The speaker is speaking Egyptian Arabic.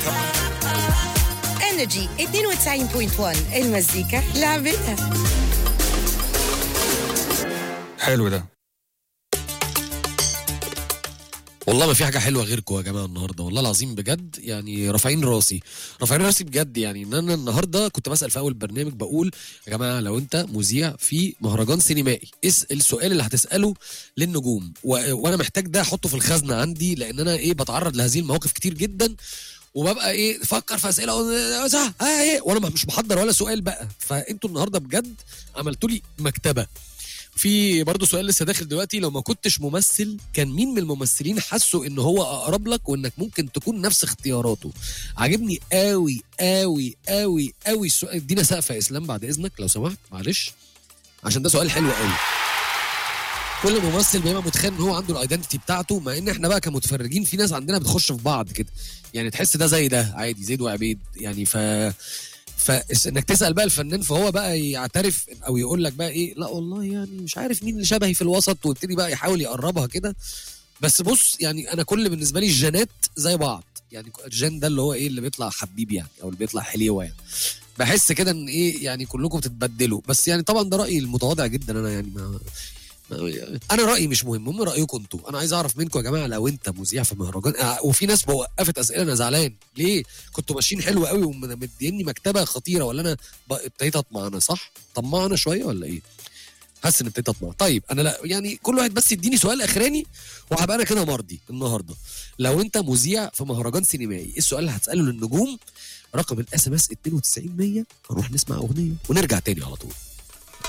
انرجي 92.1 المزيكا لعبتها حلو ده والله ما في حاجه حلوه غيركم يا جماعه النهارده والله العظيم بجد يعني رافعين راسي رافعين راسي بجد يعني ان انا النهارده كنت بسال في اول برنامج بقول يا جماعه لو انت مذيع في مهرجان سينمائي اسال السؤال اللي هتساله للنجوم و... وانا محتاج ده احطه في الخزنه عندي لان انا ايه بتعرض لهذه المواقف كتير جدا وببقى ايه افكر في اسئله و- صح آه ايه وانا مش محضر ولا سؤال بقى فانتوا النهارده بجد عملتوا لي مكتبه في برضه سؤال لسه داخل دلوقتي لو ما كنتش ممثل كان مين من الممثلين حسوا ان هو اقرب لك وانك ممكن تكون نفس اختياراته عاجبني قوي قوي قوي قوي السؤال ادينا سقف يا اسلام بعد اذنك لو سمحت معلش عشان ده سؤال حلو قوي كل ممثل بيبقى متخيل ان هو عنده الايدنتي بتاعته مع ان احنا بقى كمتفرجين في ناس عندنا بتخش في بعض كده يعني تحس ده زي ده عادي زيد وعبيد يعني ف فانك تسال بقى الفنان فهو بقى يعترف او يقول لك بقى ايه لا والله يعني مش عارف مين اللي شبهي في الوسط ويبتدي بقى يحاول يقربها كده بس بص يعني انا كل بالنسبه لي الجينات زي بعض يعني الجين ده اللي هو ايه اللي بيطلع حبيب يعني او اللي بيطلع حليوه يعني بحس كده ان ايه يعني كلكم بتتبدلوا بس يعني طبعا ده رايي المتواضع جدا انا يعني ما ما- انا رايي مش مهم المهم رايكم انتوا انا عايز اعرف منكم يا جماعه لو انت مذيع في مهرجان آه، وفي ناس وقفت اسئله انا زعلان ليه كنتوا ماشيين حلو قوي ومديني مكتبه خطيره ولا انا ب- ابتديت اطمع انا صح طماع انا شويه ولا ايه حاسس ان ابتديت اطمع طيب انا لا يعني كل واحد بس يديني سؤال اخراني وهبقى انا كده مرضي النهارده لو انت مذيع في مهرجان سينمائي ايه السؤال اللي هتساله للنجوم رقم الاس ام اس 92100 هنروح نسمع اغنيه ونرجع تاني على طول